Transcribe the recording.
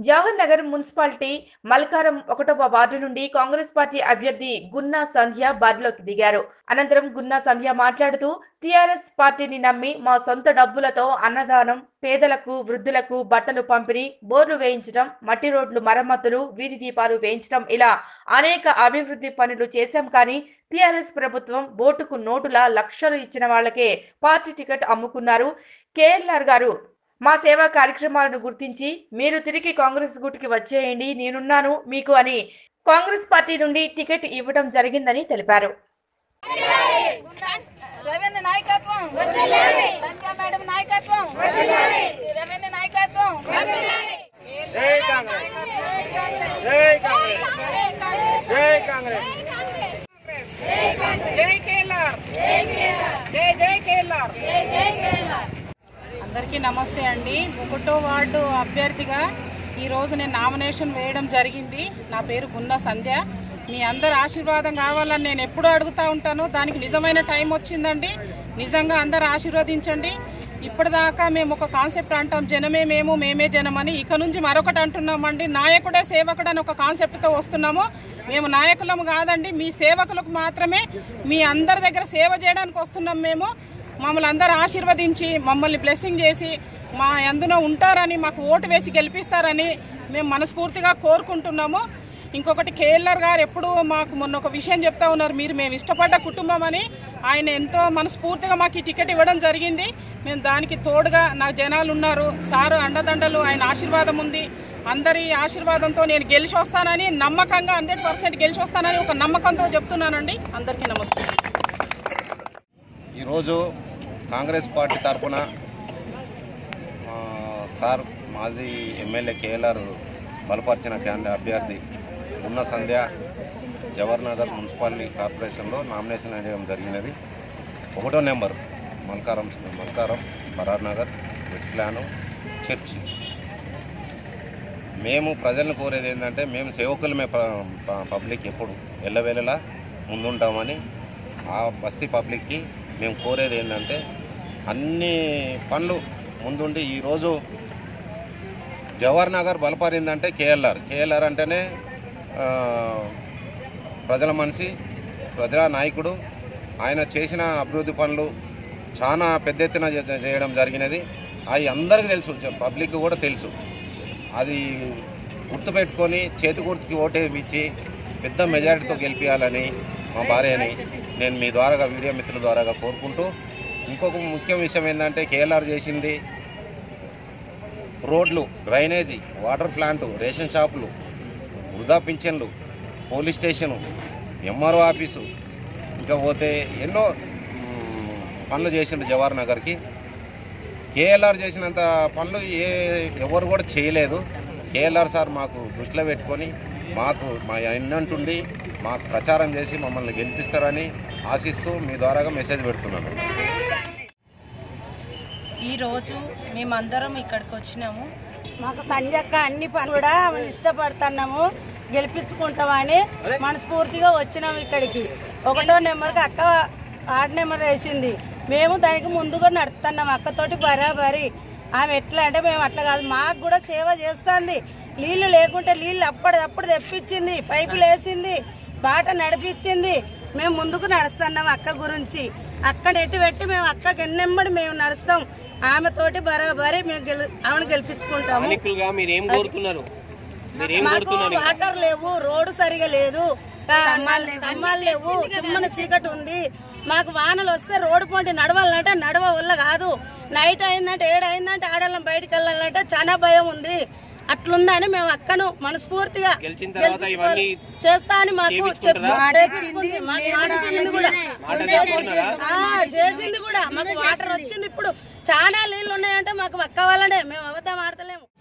Jawahar Nagar municipality Malkaram ఒకటవ ward నుండి Congress party అభ్యర్థి గున్నా సంధ్య బరిలోకి దిగారు అనంతరం గున్నా సంధ్య మాట్లాడుతూ టీఆర్ఎస్ పార్టీని నమ్మి మా సొంత డబ్బులతో అన్నదానం పేదలకు వృద్ధులకు బట్టలు పంపిణీ బోర్లు వేయించడం మట్టి రోడ్లు మరమ్మతులు వీధి దీపాలు వేయించడం ఇలా అనేక అభివృద్ధి పనులు చేశాం కానీ టీఆర్ఎస్ ప్రభుత్వం ఓటుకు నోటులా లక్షలు ఇచ్చిన వాళ్ళకే పార్టీ టికెట్ అమ్ముకున్నారు కేఎల్ఆర్ గారు మా సేవా కార్యక్రమాలను గుర్తించి మీరు తిరిగి కాంగ్రెస్ గుటికి వచ్చేయండి నేనున్నాను మీకు అని కాంగ్రెస్ పార్టీ నుండి టికెట్ ఇవ్వడం జరిగిందని తెలిపారు రెవెన్యూ నాయకత్వం సంధ్యా మేడం నాయకత్వం రెవెన్యూ నాయకత్వం జై కాంగ్రెస్ జై కాంగ్రెస్ జై కాంగ్రెస్ జై కేఎల్ఆర్ జై జై కేఎల్ఆర్ అందరికీ నమస్తే అండి ఒకటో వార్డు అభ్యర్థిగా ఈరోజు నేను నామినేషన్ వేయడం జరిగింది నా పేరు గున్న సంధ్య మీ అందరి ఆశీర్వాదం కావాలని నేను ఎప్పుడూ అడుగుతూ ఉంటాను దానికి నిజమైన టైం వచ్చిందండి నిజంగా అందరు ఆశీర్వదించండి ఇప్పటిదాకా మేము ఒక కాన్సెప్ట్ అంటాం జనమే మేము మేమే జనమని ఇక నుంచి మరొకటి అంటున్నామండి నాయకుడే సేవకుడు అని ఒక కాన్సెప్ట్తో వస్తున్నాము మేము నాయకులము కాదండి మీ సేవకులకు మాత్రమే మీ అందరి దగ్గర సేవ చేయడానికి వస్తున్నాం మేము మమ్మల్ని అందరూ ఆశీర్వదించి మమ్మల్ని బ్లెస్సింగ్ చేసి మా అందులో ఉంటారని మాకు ఓటు వేసి గెలిపిస్తారని మేము మనస్ఫూర్తిగా కోరుకుంటున్నాము ఇంకొకటి కేఎల్ఆర్ గారు ఎప్పుడు మాకు మొన్న ఒక విషయం చెప్తా ఉన్నారు మీరు మేము ఇష్టపడ్డ కుటుంబం అని ఆయన ఎంతో మనస్ఫూర్తిగా మాకు ఈ టికెట్ ఇవ్వడం జరిగింది మేము దానికి తోడుగా నా జనాలు ఉన్నారు సారు అండదండలు ఆయన ఆశీర్వాదం ఉంది అందరి ఆశీర్వాదంతో నేను గెలిచి వస్తానని నమ్మకంగా హండ్రెడ్ పర్సెంట్ గెలిచి వస్తానని ఒక నమ్మకంతో చెప్తున్నానండి అందరికీ నమస్తే ఈరోజు కాంగ్రెస్ పార్టీ తరఫున ఆ, సార్ మాజీ ఎమ్మెల్యే కేఎల్ఆర్ బలపరిచిన క్యాండి అభ్యర్థి ఉన్న సంధ్య జవహర్ నగర్ మున్సిపాలిటీ కార్పొరేషన్లో నామినేషన్ వేయడం జరిగినది ఒకటో number Malkaram Malkaram Barar Nagar west plan చర్చి మేము ప్రజలను కోరేది ఏంటంటే మేము సేవకులమే ప- ప- పబ్లిక్ ఎప్పుడు ఎల్లవేళలా ముందుంటామని ఆ బస్తీ పబ్లిక్కి మేము కోరేది ఏంటంటే అన్ని పనులు ముందుండి ఈరోజు జవహర్ నగర్ బలపరిందంటే కేఎల్ఆర్ కేఎల్ఆర్ అంటేనే ఆ, ప్రజల మనిషి ప్రజా నాయకుడు ఆయన చేసిన అభివృద్ధి పనులు చాలా పెద్ద ఎత్తున చే- చేయడం జరిగినది అవి అందరికీ తెలుసు జ- పబ్లిక్ కూడా తెలుసు అది గుర్తుపెట్టుకొని చేతి గుర్తుకి ఓటేమిచ్చి పెద్ద మెజారిటీతో గెలిపించాలని మా భార్యని నేను మీ ద్వారాగా వీడియో మిత్రుల ద్వారాగా కోరుకుంటూ ఇంకొక ముఖ్య విషయం ఏంటంటే కేఎల్ఆర్ చేసింది రోడ్లు డ్రైనేజీ వాటర్ ప్లాంటు రేషన్ షాపులు వృధా పింఛన్లు పోలీస్ స్టేషను ఎంఆర్ఓ ఆఫీసు ఇంకా పోతే ఎన్నో మ్, పనులు చేసిండు జవహర్ నగర్కి కేఎల్ఆర్ చేసినంత పనులు ఏ ఎవరు కూడా చేయలేదు కేఎల్ఆర్ సార్ మాకు దృష్టిలో పెట్టుకొని మాకు మా ఎన్నంటుండి మాకు ప్రచారం చేసి మమ్మల్ని గెలిపిస్తారని ఆశిస్తూ మీ ద్వారాగా మెసేజ్ పెడుతున్నాను ఈరోజు మేమందరం ఇక్కడికి వచ్చినాము మాకు సంజక్క అన్ని పని కూడా ఆమెను ఇష్టపడుతున్నాము గెలిపించుకుంటామని మనస్ఫూర్తిగా వచ్చినాము ఇక్కడికి ఒకటో నెంబర్కి అక్క ఆరు నెంబర్ వేసింది మేము దానికి ముందుగా నడుస్తున్నాం అక్కతోటి బరాబరి ఆమె ఎట్లా అంటే మేము అట్లా కాదు మాకు కూడా సేవ చేస్తుంది నీళ్లు లేకుంటే నీళ్లు అప్పటిదప్పుడు తెప్పించింది పైపులు వేసింది బాట నడిపించింది మేము ముందుకు నడుస్తున్నాం అక్క గురించి అక్క నెట్టి పెట్టి మేము అక్కకి ఎన్నెమ్మడి మేము నడుస్తాం ఆమెతోటి బరాబరి మేము గెలు ఆమెను గెలిపించుకుంటాము స్థానికులుగా మీరు ఏం కోరుతున్నారు మీరు ఏం మాకు కోరుతున్నారు వాటర్ లేవు రోడ్డు సరిగా లేదు ఆ, స్తంభాలు లేవు తుమ్మన చీకటి ఉంది మాకు వానలు వస్తే రోడ్డు పొంటి నడవాలంటే నడవ వల్ల కాదు నైట్ అయిందంటే ఏడు అయిందంటే ఆడవాళ్ళం బయటికి వెళ్ళాలంటే చాలా భయం ఉంది అట్లుందని మేము అక్కను మనస్ఫూర్తిగా గెలిచిన తర్వాత గెలిపించుకోవాలి. ఇవన్నీ చేస్తా అని మాకు చెప్పు చేపించుకుంటారా? చేపించుకుంది. మాకు మాట ఇచ్చింది కూడా మాట తీసుకున్నారా? ఆ, చేసింది కూడా మాకు వాటర్ వచ్చింది ఇప్పుడు చాలా నీళ్ళు ఉన్నాయంటే మాకు అక్క వాళ్ళనే మేము అవద్దాం ఆడతలేము